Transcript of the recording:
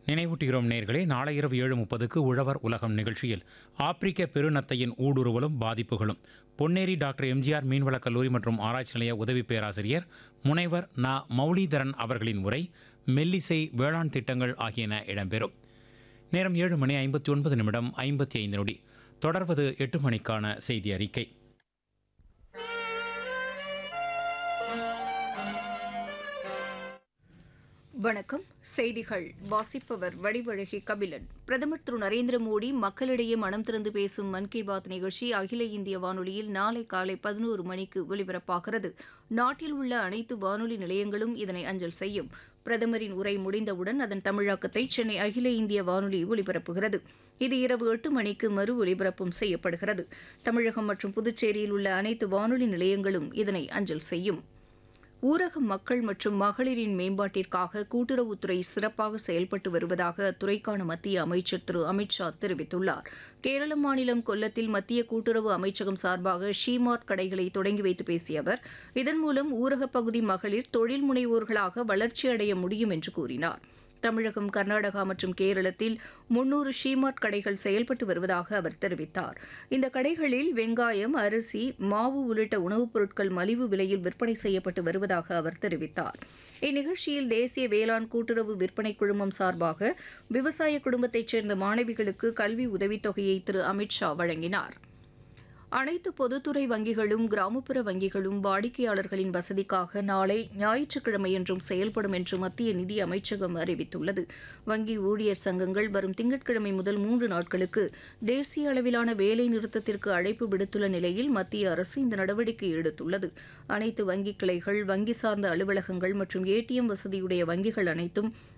நினைவூட்டுகிறோம் நேர்களே நாளை இரவு ஏழு முப்பதுக்கு உழவர் உலகம் நிகழ்ச்சியில் ஆப்பிரிக்க பெருநத்தையின் ஊடுருவலும் பாதிப்புகளும் பொன்னேரி டாக்டர் எம்ஜிஆர் மீன்வளக் கல்லூரி மற்றும் ஆராய்ச்சி நிலைய உதவி பேராசிரியர் முனைவர் ந மௌலிதரன் அவர்களின் உரை மெல்லிசை வேளாண் திட்டங்கள் ஆகியன இடம்பெறும் நேரம் ஏழு மணி ஐம்பத்தி ஒன்பது நிமிடம் ஐம்பத்தி ஐந்து நொடி தொடர்வது எட்டு மணிக்கான செய்தி அறிக்கை வணக்கம் செய்திகள் வாசிப்பவர் வடிவழகி கபிலன் பிரதமர் திரு நரேந்திர மோடி மக்களிடையே மனம் திறந்து பேசும் மன் கி பாத் நிகழ்ச்சி அகில இந்திய வானொலியில் நாளை காலை பதினோரு மணிக்கு ஒலிபரப்பாகிறது நாட்டில் உள்ள அனைத்து வானொலி நிலையங்களும் இதனை அஞ்சல் செய்யும் பிரதமரின் உரை முடிந்தவுடன் அதன் தமிழாக்கத்தை சென்னை அகில இந்திய வானொலி ஒலிபரப்புகிறது இது இரவு எட்டு மணிக்கு மறு ஒலிபரப்பும் செய்யப்படுகிறது தமிழகம் மற்றும் புதுச்சேரியில் உள்ள அனைத்து வானொலி நிலையங்களும் இதனை அஞ்சல் செய்யும் ஊரக மக்கள் மற்றும் மகளிரின் மேம்பாட்டிற்காக கூட்டுறவுத்துறை சிறப்பாக செயல்பட்டு வருவதாக அத்துறைக்கான மத்திய அமைச்சர் திரு அமித்ஷா தெரிவித்துள்ளார் கேரள மாநிலம் கொல்லத்தில் மத்திய கூட்டுறவு அமைச்சகம் சார்பாக ஷீமார்ட் கடைகளை தொடங்கி வைத்து பேசிய அவர் இதன் மூலம் ஊரகப் பகுதி மகளிர் தொழில் முனைவோர்களாக வளர்ச்சியடைய முடியும் என்று கூறினார் தமிழகம் கர்நாடகா மற்றும் கேரளத்தில் முன்னூறு ஷீமார்ட் கடைகள் செயல்பட்டு வருவதாக அவர் தெரிவித்தார் இந்த கடைகளில் வெங்காயம் அரிசி மாவு உள்ளிட்ட உணவுப் பொருட்கள் மலிவு விலையில் விற்பனை செய்யப்பட்டு வருவதாக அவர் தெரிவித்தார் இந்நிகழ்ச்சியில் தேசிய வேளாண் கூட்டுறவு விற்பனை குழுமம் சார்பாக விவசாய குடும்பத்தைச் சேர்ந்த மாணவிகளுக்கு கல்வி உதவித்தொகையை திரு அமித்ஷா வழங்கினார் அனைத்து பொதுத்துறை வங்கிகளும் கிராமப்புற வங்கிகளும் வாடிக்கையாளர்களின் வசதிக்காக நாளை ஞாயிற்றுக்கிழமையன்றும் செயல்படும் என்று மத்திய நிதி அமைச்சகம் அறிவித்துள்ளது வங்கி ஊழியர் சங்கங்கள் வரும் திங்கட்கிழமை முதல் மூன்று நாட்களுக்கு தேசிய அளவிலான வேலை நிறுத்தத்திற்கு அழைப்பு விடுத்துள்ள நிலையில் மத்திய அரசு இந்த நடவடிக்கை எடுத்துள்ளது அனைத்து வங்கி கிளைகள் வங்கி சார்ந்த அலுவலகங்கள் மற்றும் ஏடிஎம் வசதியுடைய வங்கிகள் அனைத்தும்